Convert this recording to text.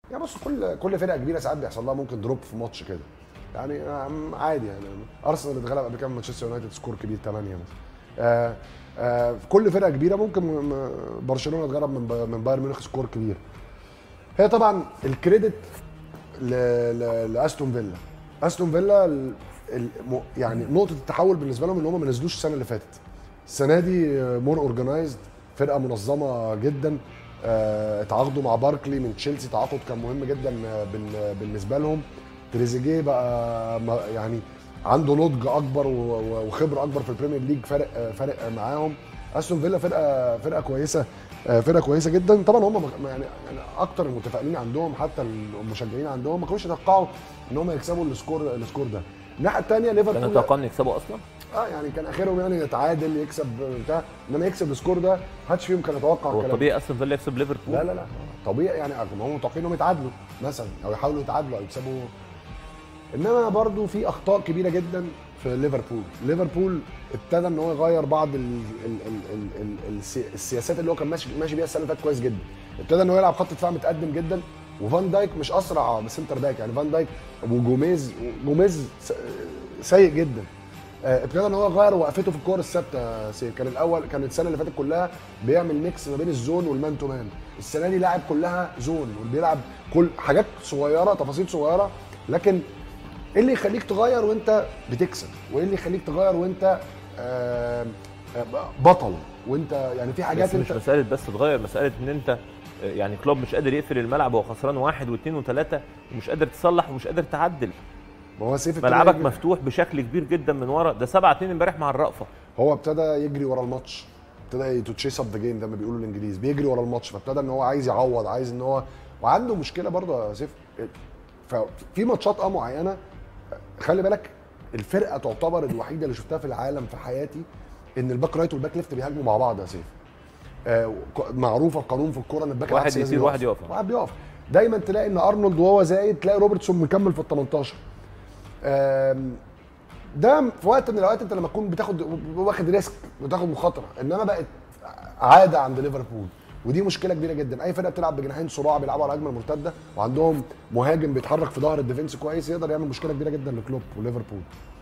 يعني بص كل كل فرقه كبيره ساعات بيحصل لها ممكن دروب في ماتش كده يعني آم، عادي يعني ارسنال اتغلب قبل كده من مانشستر يونايتد سكور كبير 8 مثلا آه آه في كل فرقه كبيره ممكن م- م- برشلونه اتغلب من ب- من بايرن ميونخ سكور كبير هي طبعا الكريدت ل- ل- لاستون فيلا استون فيلا ال- الم- يعني نقطه التحول بالنسبه لهم ان هم ما نزلوش السنه اللي فاتت السنه دي مور اورجنايزد فرقه منظمه جدا آه، اتعاقدوا مع باركلي من تشيلسي تعاقد كان مهم جدا آه، بال- بالنسبه لهم تريزيجيه بقى ما- يعني عنده نضج اكبر و- و- وخبره اكبر في البريمير ليج فرق آه، فرق معاهم استون فيلا فرقه فرقه كويسه آه، فرقه كويسه جدا طبعا هم ما- يعني يعني اكتر المتفائلين عندهم حتى المشجعين عندهم ما كانوش يتوقعوا ان هم يكسبوا السكور السكور ده الناحيه الثانيه كانوا ليفربول يتوقعوا ان يكسبوا اصلا اه يعني كان اخرهم يعني يتعادل يكسب بتاع انما يكسب السكور ده محدش فيهم كان يتوقع هو الكلام ده. طبيعي استون فيلا يكسب ليفربول لا لا لا طبيعي يعني هم متوقعين انهم يتعادلوا مثلا او يحاولوا يتعادلوا او يكسبوا انما برضو في اخطاء كبيره جدا في ليفربول ليفربول ابتدى ان هو يغير بعض ال ال ال ال ال السي- السياسات اللي هو كان ماشي ماشي بيها السنه اللي فاتت كويس جدا ابتدى ان هو يلعب خط دفاع متقدم جدا وفان دايك مش اسرع سنتر باك يعني فان دايك وجوميز جوميز س- سيء جدا آه، ابتدى ان هو يغير وقفته في الكور الثابته يا سيف. كان الاول كان السنه اللي فاتت كلها بيعمل ميكس ما بين الزون والمان تو مان السنه دي لاعب كلها زون وبيلعب كل حاجات صغيره تفاصيل صغيره لكن ايه اللي يخليك تغير وانت بتكسب وايه اللي يخليك تغير وانت آه، آه، بطل وانت يعني في حاجات بس مش انت مساله بس تغير مساله ان انت آه، يعني كلوب مش قادر يقفل الملعب وهو خسران واحد واثنين وثلاثه ومش قادر تصلح ومش قادر تعدل ما هو سيف ابتدى ملعبك يجري- مفتوح بشكل كبير جدا من ورا ده 7 2 امبارح مع الرأفه هو ابتدى يجري ورا الماتش ابتدى تو تشيس اب ذا جيم زي ما بيقولوا الانجليز بيجري ورا الماتش فابتدى ان هو عايز يعوض عايز ان هو وعنده مشكله برضه يا سيف ففي ماتشات اه معينه خلي بالك الفرقه تعتبر الوحيده اللي شفتها في العالم في حياتي ان الباك رايت والباك ليفت بيهاجموا مع بعض يا سيف آه، ك- معروفه القانون في الكوره ان الباك واحد العكس لازم يطير، واحد يقف. واحد بيقف دايما تلاقي ان ارنولد وهو زايد تلاقي روبرتسون مكمل في ال 18 آم، ده في وقت من الاوقات انت لما تكون بتاخد واخد ريسك بتاخد مخاطره انما بقت عاده عند ليفربول ودي مشكله كبيره جدا اي فرقه بتلعب بجناحين صراع بيلعبوا على الهجمه المرتده وعندهم مهاجم بيتحرك في ظهر الديفنس كويس يقدر يعمل مشكله كبيره جدا لكلوب وليفربول